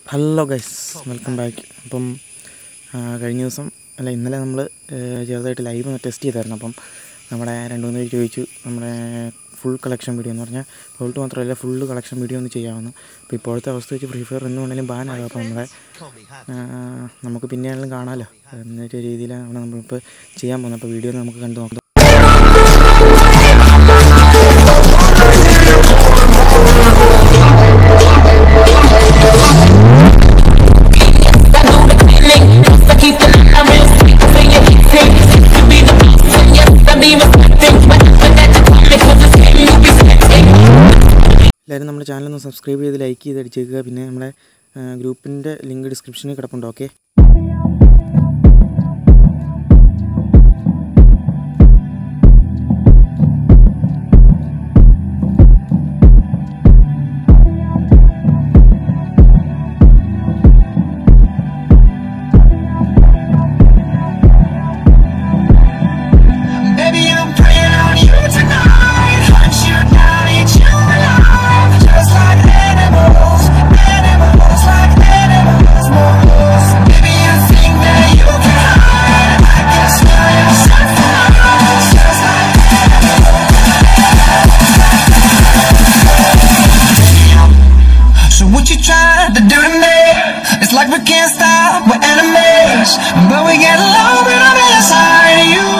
Hello guys welcome back അപ്പം ആ, കഴിഞ്ഞ ദിവസം അല്ല ഇന്നലെ നമ്മൾ ചെറുതായിട്ട് ലൈവ് ടെസ്റ്റ് ചെയ്തായിരുന്നു അപ്പം നമ്മുടെ രണ്ട് മൂന്ന് പേര് ചോദിച്ചു നമ്മുടെ ഫുൾ കളക്ഷൻ വീഡിയോ എന്ന് പറഞ്ഞാൽ ഗോൾഡ് മാത്രമല്ല ഫുള്ള് കളക്ഷൻ വീഡിയോ ഒന്ന് ചെയ്യാമെന്ന് അപ്പോൾ ഇപ്പോഴത്തെ അവസ്ഥ വെച്ച് ഫ്രീ ഫയർ എന്ന് വേണമെങ്കിലും ബാൻ ആകും അപ്പോൾ നമ്മളെ ആ, നമുക്ക് പിന്നെയാണെങ്കിലും കാണാമല്ലോ എന്നൊരു രീതിയിലാണ് നമ്മളിപ്പോൾ ചെയ്യാൻ പോകുന്നത് അപ്പോൾ വീഡിയോ നമുക്ക് കണ്ടു നോക്കാം എല്ലാവരും നമ്മുടെ ചാനൽ ഒന്ന് സബ്സ്ക്രൈബ് ചെയ്ത് ലൈക്ക് ചെയ്ത് അടിച്ചേക്കുക പിന്നെ നമ്മുടെ ഗ്രൂപ്പിൻ്റെ ലിങ്ക് ഡിസ്ക്രിപ്ഷനിൽ കിടപ്പുണ്ട് okay Baby, I'm praying on you tonight. Hunt you down, eat you alive. Just like animals, animals, like animals, moles. Baby, you think that you can hide. I can smell your scent from miles. Just like animals. So what you trying to do to me? It's like we can't stop, we're enemies But we get along when I'm inside of you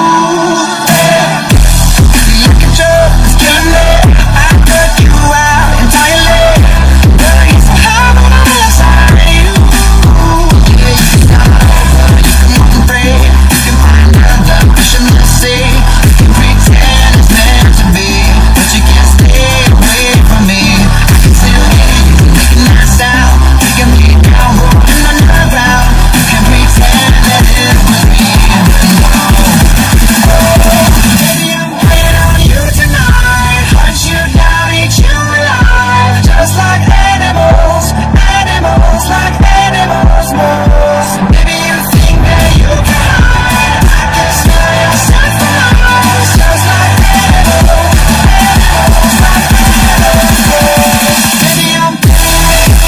You can just kill me I cut you out entirely But I get so high when I'm inside of you Yeah, it's not over, you can walk and pray You can find another mission to see You can pretend it's meant to be But you can't stay away from me I can still hear you making that sound We can be down, rolling underground You can pretend that it was me Baby, I'm waiting on you tonight Hunt you down, eat you alive Just like animals, animals, like animals, moles Baby, you think that you can hide I can smell your scent from miles Just like animals, animals, like animals, moles Baby, I'm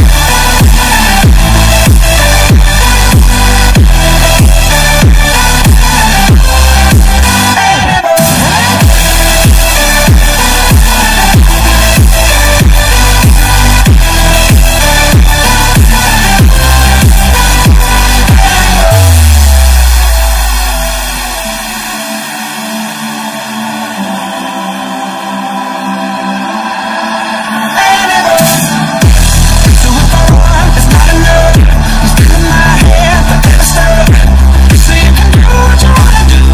animals So if I run, it's not enough I'm still in my head, but never stuck So you can do what you wanna do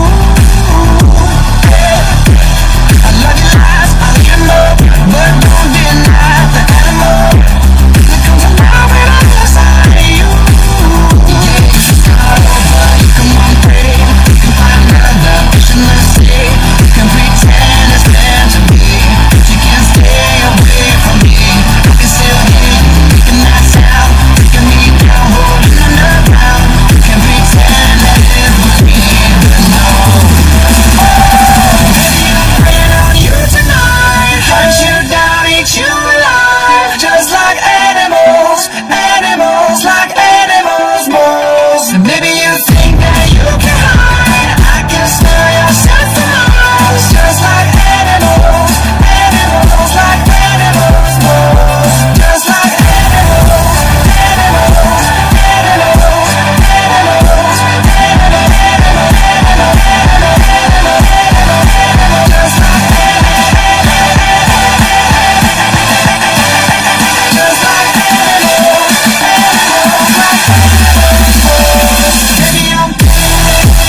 Yeah. I love your lies, I love your love But don't deny the animal It comes alive when I'm inside of you Yeah, it's not over, you can run free You can find another vision to see You can pretend it's meant to be But you can't stay away from me I can still hear you making that sound Taking me down, rolling underground You can pretend that it was me But no Baby, I'm praying on you tonight Hunt you down, eat you alive Just like animals, animals, like animals, moles And maybe you think that you can hide I can smell your scent from miles Just like animals, animals, like animals, moles Just like animals, animals, animals, animals, animals, animals, animals, just like just like animals, animals, like animals, moles Baby, I'm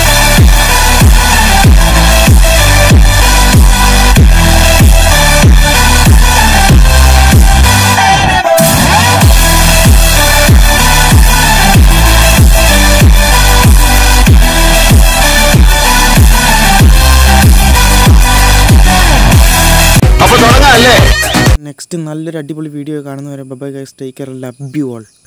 അപ്പൊ തുടങ്ങാം അല്ലേ next നല്ലൊരു അടിപൊളി video കാണുന്നവരെ bye guys take care love you all